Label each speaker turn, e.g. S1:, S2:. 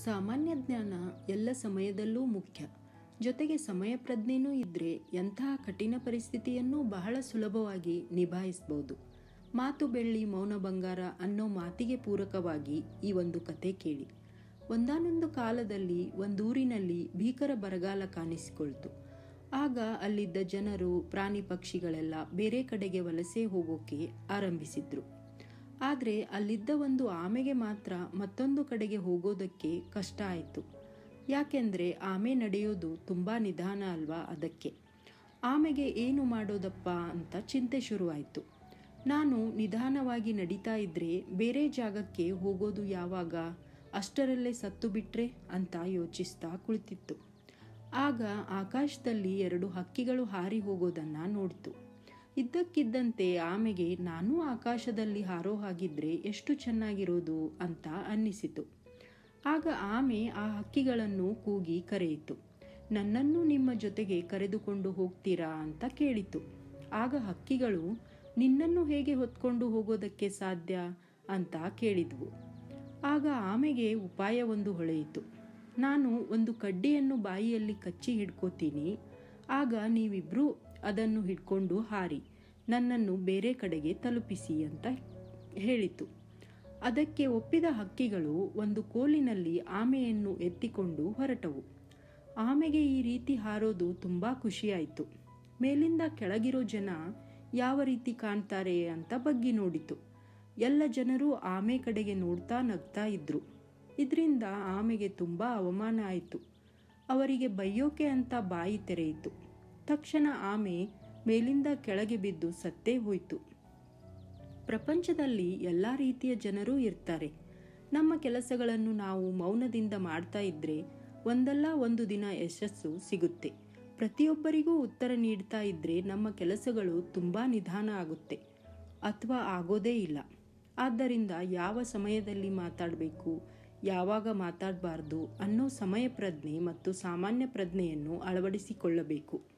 S1: ಸಾಮಾನ್ಯ ಜ್ಞಾನ ಎಲ್ಲ ಸಮಯದಲ್ಲೂ ಮುಖ್ಯ ಜೊತೆಗೆ ಸಮಯ ಪ್ರಜ್ಞೆನೂ ಇದ್ದರೆ ಎಂತಹ ಕಠಿಣ ಪರಿಸ್ಥಿತಿಯನ್ನು ಬಹಳ ಸುಲಭವಾಗಿ ನಿಭಾಯಿಸ್ಬೋದು ಮಾತು ಬೆಳ್ಳಿ ಮೌನ ಬಂಗಾರ ಅನ್ನೋ ಮಾತಿಗೆ ಪೂರಕವಾಗಿ ಈ ಒಂದು ಕತೆ ಕೇಳಿ ಒಂದಾನೊಂದು ಕಾಲದಲ್ಲಿ ಒಂದೂರಿನಲ್ಲಿ ಭೀಕರ ಬರಗಾಲ ಕಾಣಿಸಿಕೊಳ್ತು ಆಗ ಅಲ್ಲಿದ್ದ ಜನರು ಪ್ರಾಣಿ ಪಕ್ಷಿಗಳೆಲ್ಲ ಬೇರೆ ಕಡೆಗೆ ವಲಸೆ ಹೋಗೋಕೆ ಆರಂಭಿಸಿದ್ರು ಆದರೆ ಅಲ್ಲಿದ್ದ ಒಂದು ಆಮೆಗೆ ಮಾತ್ರ ಮತ್ತೊಂದು ಕಡೆಗೆ ಹೋಗೋದಕ್ಕೆ ಕಷ್ಟ ಆಯಿತು ಯಾಕೆಂದರೆ ಆಮೆ ನಡೆಯೋದು ತುಂಬ ನಿಧಾನ ಅಲ್ವಾ ಅದಕ್ಕೆ ಆಮೆಗೆ ಏನು ಮಾಡೋದಪ್ಪ ಅಂತ ಚಿಂತೆ ಶುರುವಾಯಿತು ನಾನು ನಿಧಾನವಾಗಿ ನಡೀತಾ ಇದ್ರೆ ಬೇರೆ ಜಾಗಕ್ಕೆ ಹೋಗೋದು ಯಾವಾಗ ಅಷ್ಟರಲ್ಲೇ ಸತ್ತು ಬಿಟ್ರೆ ಅಂತ ಯೋಚಿಸ್ತಾ ಕುಳಿತಿತ್ತು ಆಗ ಆಕಾಶದಲ್ಲಿ ಎರಡು ಹಕ್ಕಿಗಳು ಹಾರಿ ಹೋಗೋದನ್ನ ನೋಡ್ತು ಇದ್ದಕ್ಕಿದ್ದಂತೆ ಆಮೆಗೆ ನಾನೂ ಆಕಾಶದಲ್ಲಿ ಹಾರೋ ಹಾಗಿದ್ರೆ ಎಷ್ಟು ಚೆನ್ನಾಗಿರೋದು ಅಂತ ಅನ್ನಿಸಿತು ಆಗ ಆಮೆ ಆ ಹಕ್ಕಿಗಳನ್ನು ಕೂಗಿ ಕರೆಯಿತು ನನ್ನನ್ನು ನಿಮ್ಮ ಜೊತೆಗೆ ಕರೆದುಕೊಂಡು ಹೋಗ್ತೀರಾ ಅಂತ ಕೇಳಿತು ಆಗ ಹಕ್ಕಿಗಳು ನಿನ್ನನ್ನು ಹೇಗೆ ಹೊತ್ಕೊಂಡು ಹೋಗೋದಕ್ಕೆ ಸಾಧ್ಯ ಅಂತ ಕೇಳಿದ್ವು ಆಗ ಆಮೆಗೆ ಉಪಾಯವೊಂದು ಹೊಳೆಯಿತು ನಾನು ಒಂದು ಕಡ್ಡಿಯನ್ನು ಬಾಯಿಯಲ್ಲಿ ಕಚ್ಚಿ ಹಿಡ್ಕೋತೀನಿ ಆಗ ನೀವಿಬ್ರು ಅದನ್ನು ಹಿಡ್ಕೊಂಡು ಹಾರಿ ನನ್ನನ್ನು ಬೇರೆ ಕಡೆಗೆ ತಲುಪಿಸಿ ಅಂತ ಹೇಳಿತು ಅದಕ್ಕೆ ಒಪ್ಪಿದ ಹಕ್ಕಿಗಳು ಒಂದು ಕೋಲಿನಲ್ಲಿ ಆಮೆಯನ್ನು ಎತ್ತಿಕೊಂಡು ಹೊರಟವು ಆಮೆಗೆ ಈ ರೀತಿ ಹಾರೋದು ತುಂಬ ಖುಷಿಯಾಯಿತು ಮೇಲಿಂದ ಕೆಳಗಿರೋ ಜನ ಯಾವ ರೀತಿ ಕಾಣ್ತಾರೆ ಅಂತ ಬಗ್ಗಿ ನೋಡಿತು ಎಲ್ಲ ಜನರು ಆಮೆ ಕಡೆಗೆ ನೋಡ್ತಾ ನಗ್ತಾ ಇದ್ರು ಇದರಿಂದ ಆಮೆಗೆ ತುಂಬ ಅವಮಾನ ಆಯಿತು ಅವರಿಗೆ ಬೈಯೋಕೆ ಅಂತ ಬಾಯಿ ತೆರೆಯಿತು ತಕ್ಷಣ ಆಮೆ ಮೇಲಿಂದ ಕೆಳಗೆ ಬಿದ್ದು ಸತ್ತೇ ಹೋಯಿತು ಪ್ರಪಂಚದಲ್ಲಿ ಎಲ್ಲ ರೀತಿಯ ಜನರೂ ಇರ್ತಾರೆ ನಮ್ಮ ಕೆಲಸಗಳನ್ನು ನಾವು ಮೌನದಿಂದ ಮಾಡ್ತಾ ಇದ್ರೆ ಒಂದಲ್ಲ ಒಂದು ದಿನ ಯಶಸ್ಸು ಸಿಗುತ್ತೆ ಪ್ರತಿಯೊಬ್ಬರಿಗೂ ಉತ್ತರ ನೀಡ್ತಾ ಇದ್ರೆ ನಮ್ಮ ಕೆಲಸಗಳು ತುಂಬ ನಿಧಾನ ಆಗುತ್ತೆ ಅಥವಾ ಆಗೋದೇ ಇಲ್ಲ ಆದ್ದರಿಂದ ಯಾವ ಸಮಯದಲ್ಲಿ ಮಾತಾಡಬೇಕು ಯಾವಾಗ ಮಾತಾಡಬಾರ್ದು ಅನ್ನೋ ಸಮಯ ಪ್ರಜ್ಞೆ ಮತ್ತು ಸಾಮಾನ್ಯ ಪ್ರಜ್ಞೆಯನ್ನು ಅಳವಡಿಸಿಕೊಳ್ಳಬೇಕು